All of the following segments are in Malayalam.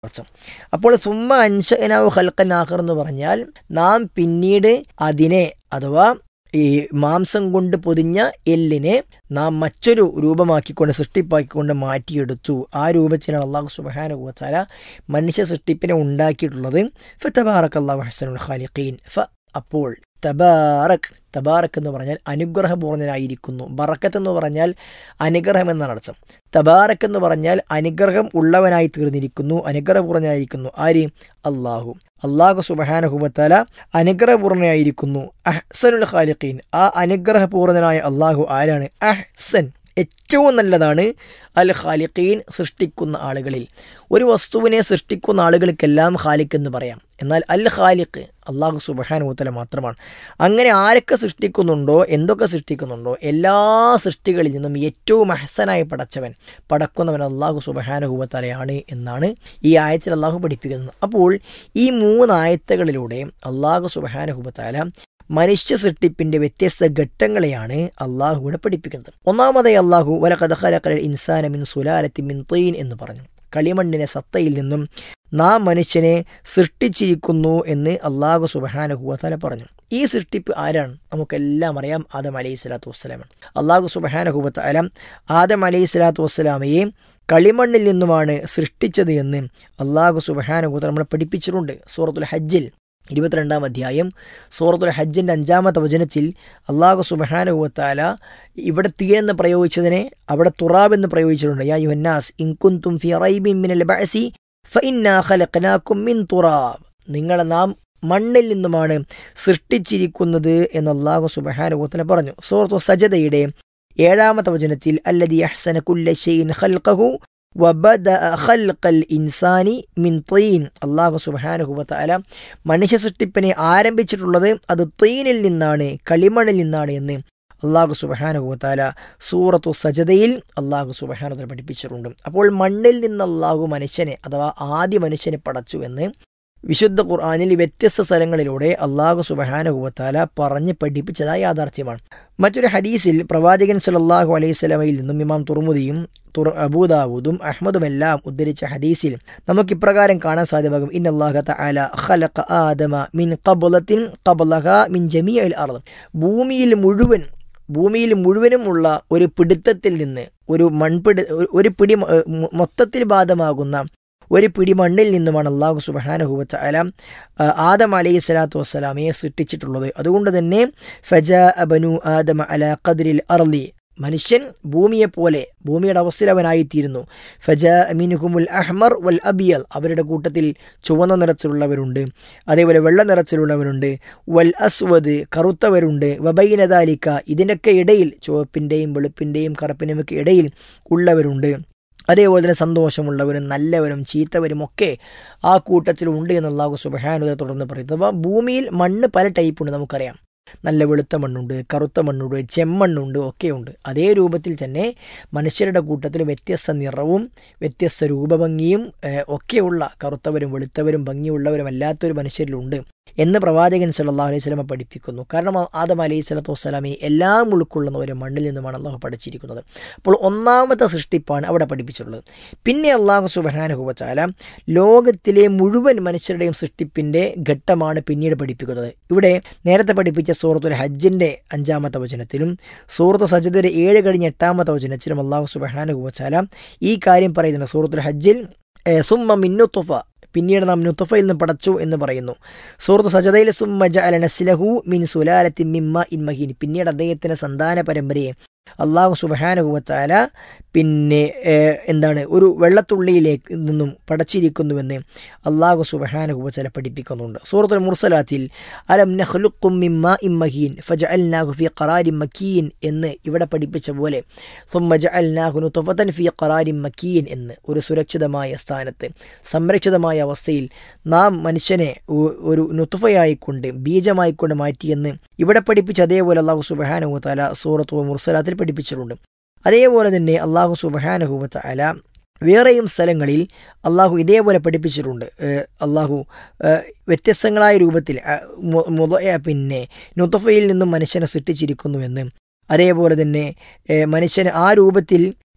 അർത്ഥം അപ്പോൾ സുമ്മ അൻഷനാവ് ഹൽക്കൻ ആഖർ എന്ന് പറഞ്ഞാൽ നാം പിന്നീട് അതിനെ അഥവാ ഈ മാംസം കൊണ്ട് പൊതിഞ്ഞ എല്ലിനെ നാം മറ്റൊരു രൂപമാക്കിക്കൊണ്ട് സൃഷ്ടിപ്പാക്കിക്കൊണ്ട് മാറ്റിയെടുത്തു ആ രൂപത്തിലാണ് അള്ളാഹു സുബാനുഭവത്താല മനുഷ്യ സൃഷ്ടിപ്പിനെ ഉണ്ടാക്കിയിട്ടുള്ളത് ഫ തബാറക് അള്ളാഹു ഹസനുൽ ഖാലിഖീൻ ഫ അപ്പോൾ തബാറക് തബാറക് എന്ന് പറഞ്ഞാൽ അനുഗ്രഹപൂർണനായിരിക്കുന്നു ബറക്കത്ത് എന്ന് പറഞ്ഞാൽ അനുഗ്രഹം എന്നാണ് അർത്ഥം തബാറക് എന്ന് പറഞ്ഞാൽ അനുഗ്രഹം ഉള്ളവനായി തീർന്നിരിക്കുന്നു അനുഗ്രഹപൂർണനായിരിക്കുന്നു ആര് അള്ളാഹു അള്ളാഹു സുബഹാനഹുബത്താല അനുഗ്രഹപൂർണനായിരിക്കുന്നു അഹ്സനുൽ ഖാലിഖീൻ ആ അനുഗ്രഹപൂർണനായ അള്ളാഹു ആരാണ് അഹ്സൻ ഏറ്റവും നല്ലതാണ് അൽ ഖാലിഖീൻ സൃഷ്ടിക്കുന്ന ആളുകളിൽ ഒരു വസ്തുവിനെ സൃഷ്ടിക്കുന്ന ആളുകൾക്കെല്ലാം ഖാലിഖ് എന്ന് പറയാം എന്നാൽ അൽ ഖാലിഖ് അള്ളാഹു സുബഹാനുത്തല മാത്രമാണ് അങ്ങനെ ആരൊക്കെ സൃഷ്ടിക്കുന്നുണ്ടോ എന്തൊക്കെ സൃഷ്ടിക്കുന്നുണ്ടോ എല്ലാ സൃഷ്ടികളിൽ നിന്നും ഏറ്റവും അഹസനായി പടച്ചവൻ പടക്കുന്നവൻ അള്ളാഹു സുബഹാനുഭവത്തലയാണ് എന്നാണ് ഈ ആയത്തിൽ അള്ളാഹു പഠിപ്പിക്കുന്നത് അപ്പോൾ ഈ മൂന്ന് ആയത്തുകളിലൂടെ അള്ളാഹു സുബഹാനുഭവത്താല മനുഷ്യ സൃഷ്ടിപ്പിന്റെ വ്യത്യസ്ത ഘട്ടങ്ങളെയാണ് അള്ളാഹു ഇവിടെ പഠിപ്പിക്കുന്നത് ഒന്നാമതായി അള്ളാഹു വല കഥഹലക്കൽ ഇൻസാന മിൻ സുലാലത്തി മിൻ തീൻ എന്ന് പറഞ്ഞു കളിമണ്ണിനെ സത്തയിൽ നിന്നും നാം മനുഷ്യനെ സൃഷ്ടിച്ചിരിക്കുന്നു എന്ന് അള്ളാഹു സുബഹാനഹുവല പറഞ്ഞു ഈ സൃഷ്ടിപ്പ് ആരാണ് നമുക്കെല്ലാം അറിയാം ആദം അലൈഹി സ്വലാത്തു വസ്സലാമാണ് അള്ളാഹു സുബഹാനഹുബത്ത് അലം ആദം അലൈഹി സ്വലാത്തു വസ്സലാമയെ കളിമണ്ണിൽ നിന്നുമാണ് സൃഷ്ടിച്ചത് എന്ന് അള്ളാഹു സുബഹാനഹുബത്ത് നമ്മളെ പഠിപ്പിച്ചിട്ടുണ്ട് സൂറത്തുൽ ഹജ്ജിൽ ഇരുപത്തിരണ്ടാം അധ്യായം സൂറത്തുൽ ഹജ്ജിൻ്റെ അഞ്ചാമത്തെ വചനത്തിൽ അള്ളാഹു സുബഹാനുവത്താല ഇവിടെ തീരെന്ന് പ്രയോഗിച്ചതിനെ അവിടെ തുറാബ് എന്ന് പ്രയോഗിച്ചിട്ടുണ്ട് യാ യുഹന്നാസ് ഇൻകുന്തും ഫി റൈബിൻ മിനൽ ബഅസി ഫഇന്നാ ഖലഖനാകും മിൻ തുറാബ് നിങ്ങളെ നാം മണ്ണിൽ നിന്നുമാണ് സൃഷ്ടിച്ചിരിക്കുന്നത് എന്ന് അള്ളാഹു സുബഹാനുവത്തല പറഞ്ഞു സൂറത്തു സജദയുടെ ഏഴാമത്തെ വചനത്തിൽ അല്ലദി അഹ്സന കുല്ല ഷൈൻ ഖൽഖഹു വബദ ഖൽഖൽ ഇൻസാനി മിൻ തീൻ അള്ളാഹു സുബാനുഹുബത്തല മനുഷ്യ സൃഷ്ടിപ്പിനെ ആരംഭിച്ചിട്ടുള്ളത് അത് തീനിൽ നിന്നാണ് കളിമണ്ണിൽ നിന്നാണ് എന്ന് അള്ളാഹു സുബഹാനുഹുബത്താല സൂറത്തു സജതയിൽ അള്ളാഹു സുബഹാനുതല പഠിപ്പിച്ചിട്ടുണ്ട് അപ്പോൾ മണ്ണിൽ നിന്ന് അള്ളാഹു മനുഷ്യനെ അഥവാ ആദ്യ മനുഷ്യനെ പടച്ചു എന്ന് വിശുദ്ധ ഖുർആാനിൽ വ്യത്യസ്ത സ്ഥലങ്ങളിലൂടെ അള്ളാഹു സുബഹാനുഹുബത്താല പറഞ്ഞ് പഠിപ്പിച്ചതായ യാഥാർത്ഥ്യമാണ് മറ്റൊരു ഹദീസിൽ പ്രവാചകൻ സലല്ലാഹു അലൈഹി സ്വലമയിൽ നിന്നും ഇമാം തുറമുദിയും തുർ അബൂദാവൂദും അഹമ്മദുമെല്ലാം ഉദ്ധരിച്ച ഹദീസിൽ നമുക്ക് ഇപ്രകാരം കാണാൻ സാധ്യമാകും ഇൻ അള്ളാഹ തആല ഖലഖ ആദമ മിൻ ഖബ്ലത്തിൻ ഖബ്ലഹ മിൻ ജമീഅൽ അർദ് ഭൂമിയിൽ മുഴുവൻ ഭൂമിയിൽ മുഴുവനും ഉള്ള ഒരു പിടുത്തത്തിൽ നിന്ന് ഒരു മൺപിടി ഒരു പിടി മൊത്തത്തിൽ ബാധമാകുന്ന ഒരു പിടി മണ്ണിൽ നിന്നുമാണ് അള്ളാഹു സുബാനഹുബത്ത് അലാം ആദം അലൈഹി സ്വലാത്തു വസ്സലാമയെ സൃഷ്ടിച്ചിട്ടുള്ളത് അതുകൊണ്ട് തന്നെ ഫജ അബനു ആദമ അല ഖദ്രിൽ അർലി മനുഷ്യൻ ഭൂമിയെ പോലെ ഭൂമിയുടെ അവസ്ഥയിലവനായിത്തീരുന്നു ഫജ അമീനുഹുമുൽ അഹ്മർ വൽ അബിയൽ അവരുടെ കൂട്ടത്തിൽ ചുവന്ന നിറത്തിലുള്ളവരുണ്ട് അതേപോലെ വെള്ള നിറത്തിലുള്ളവരുണ്ട് വൽ അസ്വദ് കറുത്തവരുണ്ട് വബൈനദാലിക്ക ഇതിനൊക്കെ ഇടയിൽ ചുവപ്പിൻ്റെയും വെളുപ്പിൻ്റെയും കറുപ്പിൻ്റെയും ഒക്കെ ഇടയിൽ ഉള്ളവരുണ്ട് അതേപോലെ തന്നെ സന്തോഷമുള്ളവരും നല്ലവരും ചീത്തവരും ഒക്കെ ആ കൂട്ടത്തിൽ ഉണ്ട് എന്ന് അള്ളാഹു സുബഹാനുത തുടർന്ന് പറയുന്നത് അപ്പോൾ ഭൂമിയിൽ മണ്ണ് പല ടൈപ്പുണ്ട് നമുക്കറിയാം നല്ല വെളുത്ത മണ്ണുണ്ട് കറുത്ത മണ്ണുണ്ട് ചെമ്മണ്ണുണ്ട് ഒക്കെയുണ്ട് അതേ രൂപത്തിൽ തന്നെ മനുഷ്യരുടെ കൂട്ടത്തിൽ വ്യത്യസ്ത നിറവും വ്യത്യസ്ത രൂപഭംഗിയും ഒക്കെയുള്ള കറുത്തവരും വെളുത്തവരും ഭംഗിയുള്ളവരും അല്ലാത്തൊരു മനുഷ്യരിലുണ്ട് എന്ന് പ്രവാചകൻ സല്ലാ അലൈഹി സ്വലമ പഠിപ്പിക്കുന്നു കാരണം ആദം അലൈഹി സ്വലത്തു വസ്സലാമെ എല്ലാം ഉൾക്കൊള്ളുന്ന ഒരു മണ്ണിൽ നിന്നുമാണ് അള്ളാഹു പഠിച്ചിരിക്കുന്നത് അപ്പോൾ ഒന്നാമത്തെ സൃഷ്ടിപ്പാണ് അവിടെ പഠിപ്പിച്ചിട്ടുള്ളത് പിന്നെ അള്ളാഹു സുബഹാനുഹുവച്ചാല ലോകത്തിലെ മുഴുവൻ മനുഷ്യരുടെയും സൃഷ്ടിപ്പിൻ്റെ ഘട്ടമാണ് പിന്നീട് പഠിപ്പിക്കുന്നത് ഇവിടെ നേരത്തെ പഠിപ്പിച്ച സൂറത്തുൽ ഹജ്ജിൻ്റെ അഞ്ചാമത്തെ വചനത്തിലും സൂറത്ത് സജിദയുടെ ഏഴ് കഴിഞ്ഞ എട്ടാമത്തെ വചനത്തിലും അള്ളാഹു സുബഹാനുഹുവച്ചാല ഈ കാര്യം പറയുന്നുണ്ട് സൂറത്തുൽ ഹജ്ജിൽ സുമ്മ മിന്നുത്തുഫ പിന്നീട് നാം നുത്തഫയിൽ നിന്ന് പടച്ചു എന്ന് പറയുന്നു സൂറത്ത് സജതയിൽ സുമ്മജ അല നസ്ലഹു മിൻ സുലാലത്തി മിമ്മ ഇൻ മഹീൻ പിന്നീട് അദ്ദേഹത്തിൻ്റെ സന്താന പരമ്പരയെ അള്ളാഹു സുബഹാനുഹുവത്താല പിന്നെ എന്താണ് ഒരു വെള്ളത്തുള്ളിയിലേക്ക് നിന്നും പടച്ചിരിക്കുന്നുവെന്ന് അള്ളാഹു സുബഹാനുഹുവച്ചാല പഠിപ്പിക്കുന്നുണ്ട് സൂറത്തുൽ മുർസലാത്തിൽ അലം നഹ്ലുക്കും മിമ്മ ഇം മഹീൻ ഫജ അൽ നാഹു ഫി ഖറാരി മക്കീൻ എന്ന് ഇവിടെ പഠിപ്പിച്ച പോലെ സുമ്മജ അൽ നാഹു നുത്തഫത്തൻ ഫി ഖറാരി മക്കീൻ എന്ന് ഒരു സുരക്ഷിതമായ സ്ഥാനത്ത് സംരക്ഷിതമായ അവസ്ഥയിൽ നാം മനുഷ്യനെ ഒരു നുത്തുഫയായിക്കൊണ്ട് ബീജമായിക്കൊണ്ട് മാറ്റിയെന്ന് ഇവിടെ പഠിപ്പിച്ച അതേപോലെ അള്ളാഹു സുബഹാനുഹുത്താല സൂറത്ത് മുർസലാത്തിൽ പഠിപ്പിച്ചിട്ടുണ്ട് അതേപോലെ തന്നെ അള്ളാഹു സുബഹാനഹുബത്ത് അല വേറെയും സ്ഥലങ്ങളിൽ അള്ളാഹു ഇതേപോലെ പഠിപ്പിച്ചിട്ടുണ്ട് അള്ളാഹു വ്യത്യസ്തങ്ങളായ രൂപത്തിൽ പിന്നെ നുത്തഫയിൽ നിന്നും മനുഷ്യനെ സൃഷ്ടിച്ചിരിക്കുന്നുവെന്ന് അതേപോലെ തന്നെ മനുഷ്യന് ആ രൂപത്തിൽ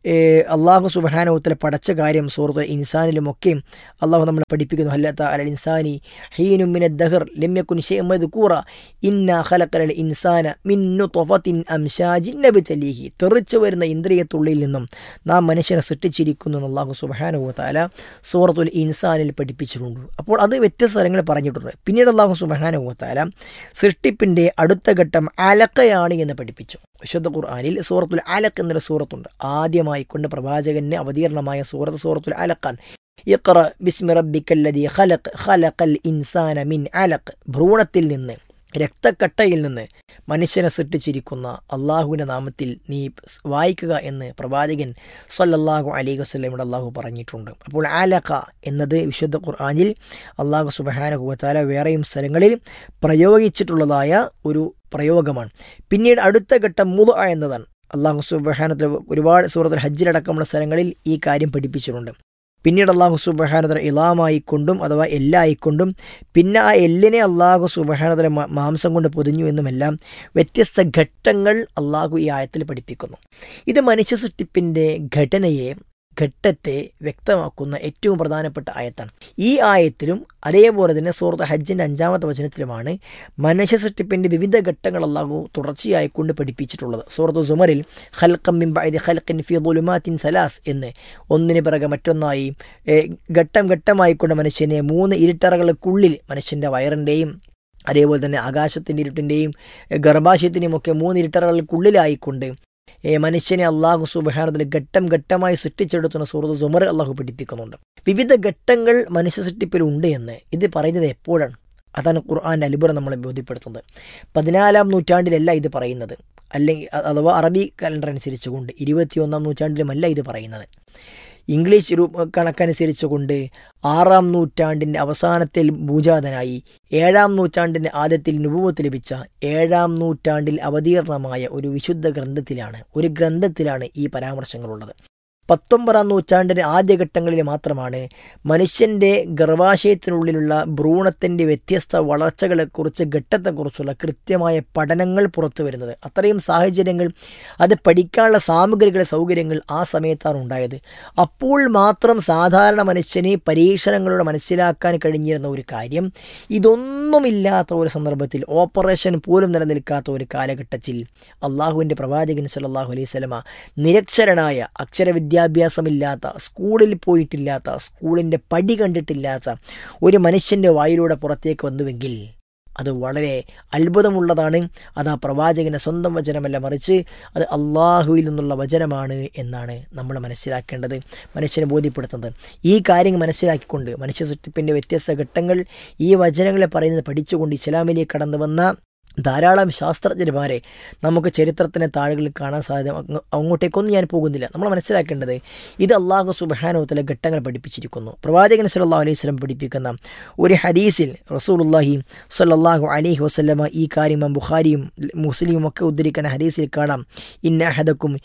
അള്ളാഹു സുബാനോത്തല പടച്ച കാര്യം സൂറത്ത് ഇൻസാനിലുമൊക്കെ അള്ളാഹു നമ്മളെ പഠിപ്പിക്കുന്നു ഹല്ലത്ത അൽ ഇൻസാനി ഹീനുമിന ദഹർ ലമ്യക്കുൻ ഷെയ്മദ് കൂറ ഇന്ന ഖലക്കൽ ഇൻസാന മിന്നു തൊഫത്തിൻ അംഷാജിൻ നബി ചലീഹി തെറിച്ചു വരുന്ന ഇന്ദ്രിയത്തുള്ളിൽ നിന്നും നാം മനുഷ്യനെ സൃഷ്ടിച്ചിരിക്കുന്നു എന്ന് അള്ളാഹു സുബാനുവത്താല സൂറത്തുൽ ഇൻസാനിൽ പഠിപ്പിച്ചിട്ടുണ്ട് അപ്പോൾ അത് വ്യത്യസ്ത സ്ഥലങ്ങളിൽ പറഞ്ഞിട്ടുണ്ട് പിന്നീട് അള്ളാഹു സുബാനുവത്താല സൃഷ്ടിപ്പിൻ്റെ അടുത്ത ഘട്ടം അലക്കയാണ് എന്ന് പഠിപ്പിച്ചു വിശുദ്ധ ഖുർആാനിൽ സൂറത്തുൽ അലക്ക് എന്നൊരു സൂറത്തുണ്ട് ആദ്യമായി കൊണ്ട് പ്രവാചകന് അവതീർണമായ സൂറത്ത് സൂറത്തുൽ അലക്കാൻ ഇഖ്റ ബിസ്മി റബ്ബിക്കല്ലദി ഖലഖ് ഖലഖൽ ഇൻസാന മിൻ അലഖ് ഭ്രൂണത്തിൽ നിന്ന് രക്തക്കട്ടയിൽ നിന്ന് മനുഷ്യനെ സൃഷ്ടിച്ചിരിക്കുന്ന അള്ളാഹുവിൻ്റെ നാമത്തിൽ നീ വായിക്കുക എന്ന് പ്രവാചകൻ സല്ലല്ലാഹു അലൈഹി വസ്ലമിയുടെ അള്ളാഹു പറഞ്ഞിട്ടുണ്ട് അപ്പോൾ ആലഖ എന്നത് വിശുദ്ധ ഖുർആാനിൽ അള്ളാഹു സുബഹാനുഭവത്താല വേറെയും സ്ഥലങ്ങളിൽ പ്രയോഗിച്ചിട്ടുള്ളതായ ഒരു പ്രയോഗമാണ് പിന്നീട് അടുത്ത ഘട്ടം മുത എന്നതാണ് അള്ളാഹു സുബഹാനത്തിൽ ഒരുപാട് സൂറത്തുൽ ഹജ്ജിലടക്കമുള്ള സ്ഥലങ്ങളിൽ ഈ കാര്യം പഠിപ്പിച്ചിട്ടുണ്ട് പിന്നീട് അള്ളാഹു സുബഹാനതല ഇലാമായിക്കൊണ്ടും അഥവാ എല്ലായിക്കൊണ്ടും പിന്നെ ആ എല്ലിനെ അള്ളാഹു സുബഹാനതല മാംസം കൊണ്ട് പൊതിഞ്ഞു എന്നുമെല്ലാം വ്യത്യസ്ത ഘട്ടങ്ങൾ അള്ളാഹു ഈ ആയത്തിൽ പഠിപ്പിക്കുന്നു ഇത് മനുഷ്യ സൃഷ്ടിപ്പിൻ്റെ ഘടനയെ ഘട്ടത്തെ വ്യക്തമാക്കുന്ന ഏറ്റവും പ്രധാനപ്പെട്ട ആയത്താണ് ഈ ആയത്തിലും അതേപോലെ തന്നെ സൂറത്ത് ഹജ്ജിൻ്റെ അഞ്ചാമത്തെ വചനത്തിലുമാണ് മനുഷ്യ സൃഷ്ടിപ്പിൻ്റെ വിവിധ ഘട്ടങ്ങൾ അള്ളാഹു തുടർച്ചയായി കൊണ്ട് പഠിപ്പിച്ചിട്ടുള്ളത് സൂറത്ത് സുമറിൽ ഹൽക്കം മിംബൈദ് ഹൽക്കൻ ഫി ദുലുമാത്തിൻ സലാസ് എന്ന് ഒന്നിന് പിറകെ മറ്റൊന്നായി ഘട്ടം ഘട്ടമായിക്കൊണ്ട് മനുഷ്യനെ മൂന്ന് ഇരുട്ടറകൾക്കുള്ളിൽ മനുഷ്യൻ്റെ വയറിൻ്റെയും അതേപോലെ തന്നെ ആകാശത്തിൻ്റെ ഇരുട്ടിൻ്റെയും ഗർഭാശയത്തിൻ്റെയും ഒക്കെ മൂന്ന് ഇരുട്ടറകൾക്കുള്ളിലായിക്കൊണ്ട് മനുഷ്യനെ അള്ളാഹു സുബഹാനത്തിൽ ഘട്ടം ഘട്ടമായി സൃഷ്ടിച്ചെടുത്തുന്ന സൂറത്ത് സുമർ അള്ളാഹു പഠിപ്പിക്കുന്നുണ്ട് വിവിധ ഘട്ടങ്ങൾ മനുഷ്യ സൃഷ്ടിപ്പിലുണ്ട് എന്ന് ഇത് പറയുന്നത് എപ്പോഴാണ് അതാണ് ഖുർആാൻ്റെ അലിബുറ നമ്മളെ ബോധ്യപ്പെടുത്തുന്നത് പതിനാലാം നൂറ്റാണ്ടിലല്ല ഇത് പറയുന്നത് അല്ലെങ്കിൽ അഥവാ അറബി കലണ്ടർ അനുസരിച്ചുകൊണ്ട് ഇരുപത്തിയൊന്നാം നൂറ്റാണ്ടിലുമല്ല ഇത് പറയുന്നത് ഇംഗ്ലീഷ് കണക്കനുസരിച്ചുകൊണ്ട് ആറാം നൂറ്റാണ്ടിൻ്റെ അവസാനത്തിൽ ഭൂജാതനായി ഏഴാം നൂറ്റാണ്ടിൻ്റെ ആദ്യത്തിൽ നുപൂവത്ത് ലഭിച്ച ഏഴാം നൂറ്റാണ്ടിൽ അവതീർണമായ ഒരു വിശുദ്ധ ഗ്രന്ഥത്തിലാണ് ഒരു ഗ്രന്ഥത്തിലാണ് ഈ പരാമർശങ്ങളുള്ളത് പത്തൊമ്പതാം നൂറ്റാണ്ടിൻ്റെ ആദ്യഘട്ടങ്ങളിൽ മാത്രമാണ് മനുഷ്യൻ്റെ ഗർഭാശയത്തിനുള്ളിലുള്ള ഭ്രൂണത്തിൻ്റെ വ്യത്യസ്ത വളർച്ചകളെക്കുറിച്ച് ഘട്ടത്തെക്കുറിച്ചുള്ള കൃത്യമായ പഠനങ്ങൾ പുറത്തു വരുന്നത് അത്രയും സാഹചര്യങ്ങൾ അത് പഠിക്കാനുള്ള സാമഗ്രികളെ സൗകര്യങ്ങൾ ആ സമയത്താണ് ഉണ്ടായത് അപ്പോൾ മാത്രം സാധാരണ മനുഷ്യന് പരീക്ഷണങ്ങളോട് മനസ്സിലാക്കാൻ കഴിഞ്ഞിരുന്ന ഒരു കാര്യം ഇതൊന്നുമില്ലാത്ത ഒരു സന്ദർഭത്തിൽ ഓപ്പറേഷൻ പോലും നിലനിൽക്കാത്ത ഒരു കാലഘട്ടത്തിൽ അള്ളാഹുവിൻ്റെ പ്രവാചകൻ സല്ലാഹു അലൈഹി സ്വലമ നിരക്ഷരനായ അക്ഷരവിദ്യ വിദ്യാഭ്യാസമില്ലാത്ത സ്കൂളിൽ പോയിട്ടില്ലാത്ത സ്കൂളിൻ്റെ പടി കണ്ടിട്ടില്ലാത്ത ഒരു മനുഷ്യൻ്റെ വായിലൂടെ പുറത്തേക്ക് വന്നുവെങ്കിൽ അത് വളരെ അത്ഭുതമുള്ളതാണ് അത് ആ പ്രവാചകൻ്റെ സ്വന്തം വചനമല്ല മറിച്ച് അത് അള്ളാഹുവിൽ നിന്നുള്ള വചനമാണ് എന്നാണ് നമ്മൾ മനസ്സിലാക്കേണ്ടത് മനുഷ്യനെ ബോധ്യപ്പെടുത്തുന്നത് ഈ കാര്യങ്ങൾ മനസ്സിലാക്കിക്കൊണ്ട് മനുഷ്യ സൃഷ്ടിപ്പിൻ്റെ വ്യത്യസ്ത ഘട്ടങ്ങൾ ഈ വചനങ്ങളെ പറയുന്നത് പഠിച്ചുകൊണ്ട് ഇസ്ലാമിലേക്ക് കടന്നു വന്ന ധാരാളം ശാസ്ത്രജ്ഞന്മാരെ നമുക്ക് ചരിത്രത്തിൻ്റെ താളുകളിൽ കാണാൻ സാധ്യത അങ്ങോട്ടേക്കൊന്നും ഞാൻ പോകുന്നില്ല നമ്മൾ മനസ്സിലാക്കേണ്ടത് ഇത് അള്ളാഹു സുബാനോത്തല ഘട്ടങ്ങൾ പഠിപ്പിച്ചിരിക്കുന്നു പ്രവാചകൻ സല്ലാ അലൈഹി സ്വലം പഠിപ്പിക്കുന്ന ഒരു ഹദീസിൽ റസൂലുല്ലാഹി സല്ലാഹു അലൈഹി വസ്ലമ ഈ കാര്യം ബുഖാരിയും മുസ്ലിമും ഒക്കെ ഉദ്ധരിക്കുന്ന ഹദീസിൽ കാണാം ഇന്ന ഹദക്കും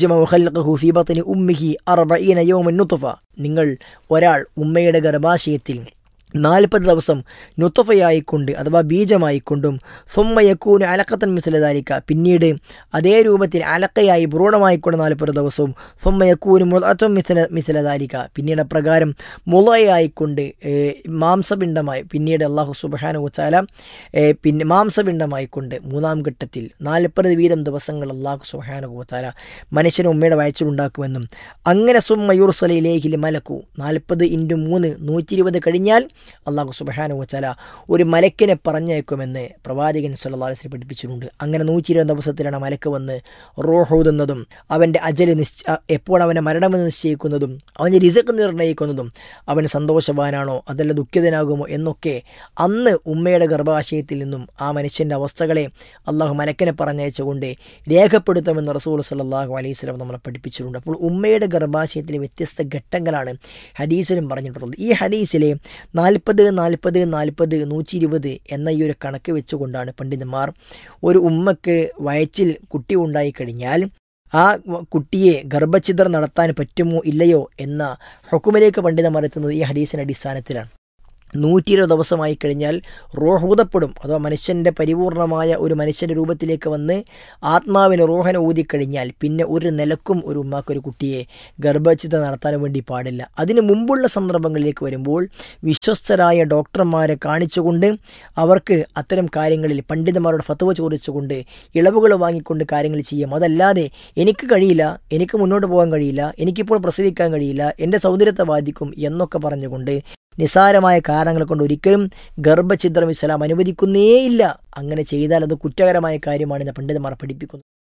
യുജമി ഉമ്മിഹി അർബീന യോമൻ നുത്തുഫ നിങ്ങൾ ഒരാൾ ഉമ്മയുടെ ഗർഭാശയത്തിൽ നാൽപ്പത് ദിവസം നുത്തഫയായിക്കൊണ്ട് അഥവാ ബീജമായിക്കൊണ്ടും സുമ്മയക്കൂന് അലക്കത്തൻ മിസലതാലിക്ക പിന്നീട് അതേ രൂപത്തിൽ അലക്കയായി ഭ്രൂണമായിക്കൊണ്ട് നാൽപ്പത് ദിവസവും സുമ്മയക്കൂന് മുളത്തും മിസല മിസലതാലിക്ക പിന്നീട് പ്രകാരം മുളയായിക്കൊണ്ട് മാംസപിണ്ഡമായി പിന്നീട് അള്ളാഹു സുബാനു വച്ചാല പിന്നെ മാംസപിണ്ഡമായിക്കൊണ്ട് മൂന്നാം ഘട്ടത്തിൽ നാൽപ്പത് വീതം ദിവസങ്ങൾ അള്ളാഹു സുബാനു വച്ചാല മനുഷ്യന് ഉമ്മയുടെ വയച്ചിലുണ്ടാക്കുമെന്നും അങ്ങനെ സുമ്മയൂർ സലയിലേക്കിൽ മലക്കു നാൽപ്പത് ഇൻറ്റു മൂന്ന് നൂറ്റി ഇരുപത് കഴിഞ്ഞാൽ അള്ളാഹു സുബഹാനു വച്ചാല ഒരു മലക്കിനെ പറഞ്ഞയക്കുമെന്ന് പ്രവാചകൻ സല്ലാസ്ലം പഠിപ്പിച്ചിട്ടുണ്ട് അങ്ങനെ നൂറ്റി ഇരുപത് ദിവസത്തിലാണ് മലക്ക് വന്ന് റോഹൂതുന്നതും അവൻ്റെ അജല് നിശ്ച എപ്പോൾ അവനെ മരണമെന്ന് നിശ്ചയിക്കുന്നതും അവൻ്റെ റിസക്ക് നിർണ്ണയിക്കുന്നതും അവൻ സന്തോഷവാനാണോ അതല്ല ദുഃഖിതനാകുമോ എന്നൊക്കെ അന്ന് ഉമ്മയുടെ ഗർഭാശയത്തിൽ നിന്നും ആ മനുഷ്യൻ്റെ അവസ്ഥകളെ അള്ളാഹു മലക്കിനെ പറഞ്ഞയച്ചുകൊണ്ട് രേഖപ്പെടുത്തുമെന്ന് റസൂൽ സല്ലാഹു അലൈഹി സ്വലം നമ്മളെ പഠിപ്പിച്ചിട്ടുണ്ട് അപ്പോൾ ഉമ്മയുടെ ഗർഭാശയത്തിലെ വ്യത്യസ്ത ഘട്ടങ്ങളാണ് ഹദീസിലും പറഞ്ഞിട്ടുള്ളത് ഈ ഹദീസിലെ നാൽപ്പത് നാൽപ്പത് നാൽപ്പത് നൂറ്റി ഇരുപത് എന്ന ഈ ഒരു കണക്ക് വെച്ചുകൊണ്ടാണ് പണ്ഡിതന്മാർ ഒരു ഉമ്മക്ക് വയറ്റിൽ കുട്ടി ഉണ്ടായി കഴിഞ്ഞാൽ ആ കുട്ടിയെ ഗർഭഛിദ്രം നടത്താൻ പറ്റുമോ ഇല്ലയോ എന്ന ഹുക്കുമിലേക്ക് പണ്ഡിതന്മാർ എത്തുന്നത് ഈ ഹദീസിൻ്റെ അടിസ്ഥാനത്തിലാണ് നൂറ്റി ഇരുപത് ദിവസമായി കഴിഞ്ഞാൽ റോഹൂതപ്പെടും അഥവാ മനുഷ്യൻ്റെ പരിപൂർണമായ ഒരു മനുഷ്യൻ്റെ രൂപത്തിലേക്ക് വന്ന് ആത്മാവിന് റോഹന ഊതിക്കഴിഞ്ഞാൽ പിന്നെ ഒരു നിലക്കും ഒരു ഉമ്മാക്കൊരു കുട്ടിയെ ഗർഭചിത നടത്താൻ വേണ്ടി പാടില്ല അതിന് മുമ്പുള്ള സന്ദർഭങ്ങളിലേക്ക് വരുമ്പോൾ വിശ്വസ്തരായ ഡോക്ടർമാരെ കാണിച്ചുകൊണ്ട് അവർക്ക് അത്തരം കാര്യങ്ങളിൽ പണ്ഡിതന്മാരോട് ഫത്തുവ ചോദിച്ചുകൊണ്ട് ഇളവുകൾ വാങ്ങിക്കൊണ്ട് കാര്യങ്ങൾ ചെയ്യാം അതല്ലാതെ എനിക്ക് കഴിയില്ല എനിക്ക് മുന്നോട്ട് പോകാൻ കഴിയില്ല എനിക്കിപ്പോൾ പ്രസവിക്കാൻ കഴിയില്ല എൻ്റെ സൗന്ദര്യത്തെ ബാധിക്കും എന്നൊക്കെ പറഞ്ഞുകൊണ്ട് നിസാരമായ കാരണങ്ങൾ കൊണ്ട് ഒരിക്കലും ഗർഭഛിദ്രം ഇസ്ലാം അനുവദിക്കുന്നേയില്ല അങ്ങനെ ചെയ്താൽ അത് കുറ്റകരമായ കാര്യമാണ് പണ്ഡിതന്മാർ പഠിപ്പിക്കുന്നത്